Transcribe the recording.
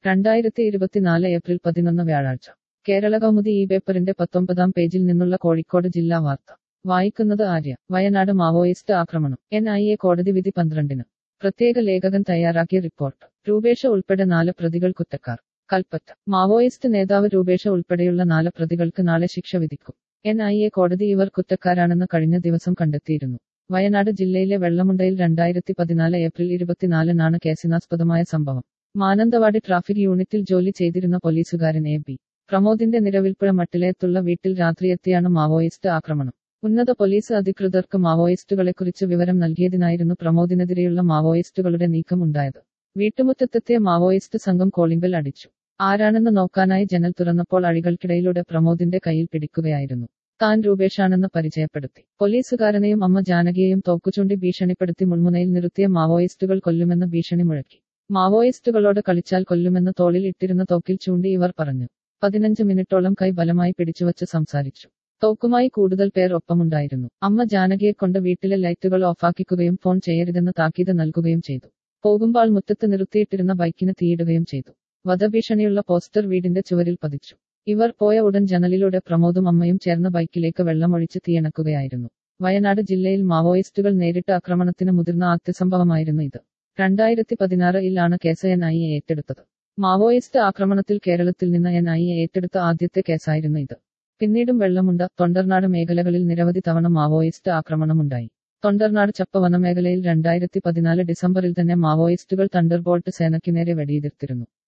രണ്ടായിരത്തി ഇരുപത്തിനാല് ഏപ്രിൽ പതിനൊന്ന് വ്യാഴാഴ്ച കേരള കൗമുദി ഈ പേപ്പറിന്റെ പത്തൊമ്പതാം പേജിൽ നിന്നുള്ള കോഴിക്കോട് ജില്ലാ വാർത്ത വായിക്കുന്നത് ആര്യ വയനാട് മാവോയിസ്റ്റ് ആക്രമണം എൻ ഐ എ കോടതി വിധി പന്ത്രണ്ടിന് പ്രത്യേക ലേഖകൻ തയ്യാറാക്കിയ റിപ്പോർട്ട് രൂപേഷ ഉൾപ്പെടെ നാല് പ്രതികൾ കുറ്റക്കാർ കൽപ്പറ്റ മാവോയിസ്റ്റ് നേതാവ് രൂപേഷ ഉൾപ്പെടെയുള്ള നാല് പ്രതികൾക്ക് നാളെ ശിക്ഷ വിധിക്കും എൻ ഐ എ കോടതി ഇവർ കുറ്റക്കാരാണെന്ന് കഴിഞ്ഞ ദിവസം കണ്ടെത്തിയിരുന്നു വയനാട് ജില്ലയിലെ വെള്ളമുണ്ടയിൽ രണ്ടായിരത്തി പതിനാല് ഏപ്രിൽ ഇരുപത്തിനാലിനാണ് കേസിനാസ്പദമായ സംഭവം മാനന്തവാടി ട്രാഫിക് യൂണിറ്റിൽ ജോലി ചെയ്തിരുന്ന പോലീസുകാരൻ എ ബി പ്രമോദിന്റെ നിരവിൽപ്പുഴ മട്ടിലേത്തുള്ള വീട്ടിൽ രാത്രിയെത്തിയാണ് മാവോയിസ്റ്റ് ആക്രമണം ഉന്നത പോലീസ് അധികൃതർക്ക് മാവോയിസ്റ്റുകളെക്കുറിച്ച് വിവരം നൽകിയതിനായിരുന്നു പ്രമോദിനെതിരെയുള്ള മാവോയിസ്റ്റുകളുടെ നീക്കം ഉണ്ടായത് വീട്ടുമുറ്റത്തെത്തിയ മാവോയിസ്റ്റ് സംഘം കോളിംഗ് ബെൽ അടിച്ചു ആരാണെന്ന് നോക്കാനായി ജനൽ തുറന്നപ്പോൾ അഴികൾക്കിടയിലൂടെ പ്രമോദിന്റെ കയ്യിൽ പിടിക്കുകയായിരുന്നു താൻ രൂപേഷാണെന്ന് പരിചയപ്പെടുത്തി പോലീസുകാരനെയും അമ്മ ജാനകിയെയും തോക്കുചൂണ്ടി ഭീഷണിപ്പെടുത്തി മുൾമുനയിൽ നിർത്തിയ മാവോയിസ്റ്റുകൾ കൊല്ലുമെന്ന് ഭീഷണി മുഴക്കി മാവോയിസ്റ്റുകളോട് കളിച്ചാൽ കൊല്ലുമെന്ന് തോളിൽ ഇട്ടിരുന്ന തോക്കിൽ ചൂണ്ടി ഇവർ പറഞ്ഞു പതിനഞ്ച് മിനിറ്റോളം കൈ ബലമായി പിടിച്ചുവച്ച് സംസാരിച്ചു തോക്കുമായി കൂടുതൽ പേർ ഒപ്പമുണ്ടായിരുന്നു അമ്മ ജാനകിയെ കൊണ്ട് വീട്ടിലെ ലൈറ്റുകൾ ഓഫാക്കിക്കുകയും ഫോൺ ചെയ്യരുതെന്ന് താക്കീത് നൽകുകയും ചെയ്തു പോകുമ്പോൾ മുറ്റത്ത് നിർത്തിയിട്ടിരുന്ന ബൈക്കിന് തീയിടുകയും ചെയ്തു വധഭീഷണിയുള്ള പോസ്റ്റർ വീടിന്റെ ചുവരിൽ പതിച്ചു ഇവർ പോയ ഉടൻ ജനലിലൂടെ പ്രമോദും അമ്മയും ചേർന്ന് ബൈക്കിലേക്ക് വെള്ളമൊഴിച്ച് തീയണക്കുകയായിരുന്നു വയനാട് ജില്ലയിൽ മാവോയിസ്റ്റുകൾ നേരിട്ട ആക്രമണത്തിന് മുതിർന്ന ആദ്യസംഭവമായിരുന്നു ഇത് രണ്ടായിരത്തി പതിനാറിലാണ് കേസ് എൻ ഐ എ ഏറ്റെടുത്തത് മാവോയിസ്റ്റ് ആക്രമണത്തിൽ കേരളത്തിൽ നിന്ന് എൻ ഐ എ ഏറ്റെടുത്ത ആദ്യത്തെ കേസായിരുന്നു ഇത് പിന്നീടും വെള്ളമുണ്ട തൊണ്ടർനാട് മേഖലകളിൽ നിരവധി തവണ മാവോയിസ്റ്റ് ആക്രമണമുണ്ടായി തൊണ്ടർനാട് ചപ്പ വനമേഖലയിൽ രണ്ടായിരത്തി പതിനാല് ഡിസംബറിൽ തന്നെ മാവോയിസ്റ്റുകൾ തണ്ടർബോൾട്ട് സേനയ്ക്ക് നേരെ വെടിയുതിർത്തിരുന്നു